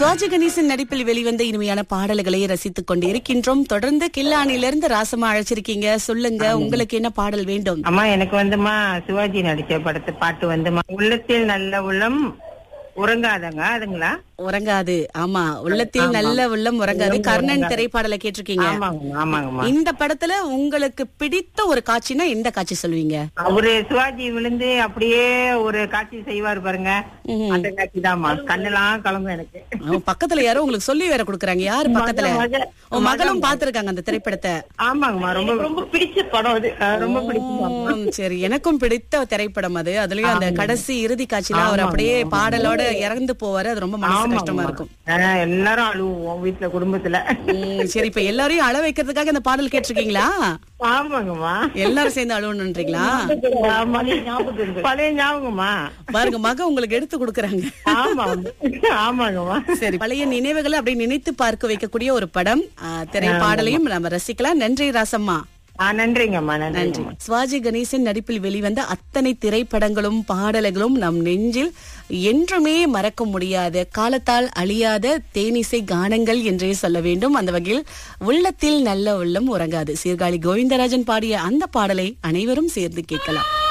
சுவாஜி கணேசன் நடிப்பில் வெளிவந்த இனிமையான பாடல்களை ரசித்துக் கொண்டிருக்கின்றோம் தொடர்ந்து கில்லானிலிருந்து ராசமா அழைச்சிருக்கீங்க சொல்லுங்க உங்களுக்கு என்ன பாடல் வேண்டும் அம்மா எனக்கு வந்துமா சிவாஜி நடிச்ச படத்து பாட்டு வந்துமா உள்ளத்தில் நல்ல உள்ளம் உறங்காதங்க அதுங்களா உறங்காது ஆமா உள்ளத்தில் நல்ல உள்ளம் உறங்காது கர்ணன் திரைப்பாடலை கேட்டிருக்கீங்க ஆமாங்கம்மா ஆமாங்கம்மா இந்த படத்துல உங்களுக்கு பிடித்த ஒரு காட்சினா எந்த காட்சி சொல்வீங்க அவரு சிவாஜி விழுந்து அப்படியே ஒரு காட்சி செய்வாரு பாருங்க ம்ஹும். அந்த காட்சி தான்மா கண்ணெல்லாம் கலங்கும் எனக்கு அவன் பக்கத்துல யாரோ உங்களுக்கு சொல்லி வேற கொடுக்குறாங்க யாரு பக்கத்துல மக- உன் மகளும் பாத்துருக்காங்க அந்த திரைப்படத்தை ஆமாங்கம்மா ரொம்ப ரொம்ப பிடிச்ச படம் அது அஹ் ரொம்ப பிடிச்ச உம், சரி எனக்கும் பிடித்த திரைப்படம் அது அதுலயும் அந்த கடைசி இறுதி காட்சியில அவர் அப்படியே பாடலோட இறந்து போவாரு அது ரொம்ப மனசு கஷ்டமா இருக்கும் ஆஹ் எல்லாரும் அழுவோம் வீட்டுல குடும்பத்துல உம், சரி இப்ப எல்லாரையும் அழ வைக்கிறதுக்காக இந்த பாடல் கேட்டிருக்கீங்களா ஆமாங்கம்மா எல்லாரும் சேர்ந்து அழுவணுன்றீங்களா ஆமா. பழைய ஞாபகமா பாருங்க மக உங்களுக்கு எடுத்து கொடுக்கறாங்க ஆமா ஆமாங்கம்மா சரி பழைய நினைவுகளை அப்படி நினைத்து பார்க்க வைக்கக்கூடிய ஒரு படம் ஆஹ், திரைப்பாடலையும் நம்ம ரசிக்கலாம் நன்றி ராசம்மா ஆ நன்றிங்கம்மா நன்றி நன்றி சுவாஜி கணேசன் நடிப்பில் வெளிவந்த அத்தனை திரைப்படங்களும் பாடல்களும் நம் நெஞ்சில் என்றுமே மறக்க முடியாத காலத்தால் அழியாத தேனிசை கானங்கள் என்றே சொல்ல வேண்டும் அந்த வகையில் உள்ளத்தில் நல்ல உள்ளம் உறங்காது சீர்காழி கோவிந்தராஜன் பாடிய அந்த பாடலை அனைவரும் சேர்ந்து கேட்கலாம்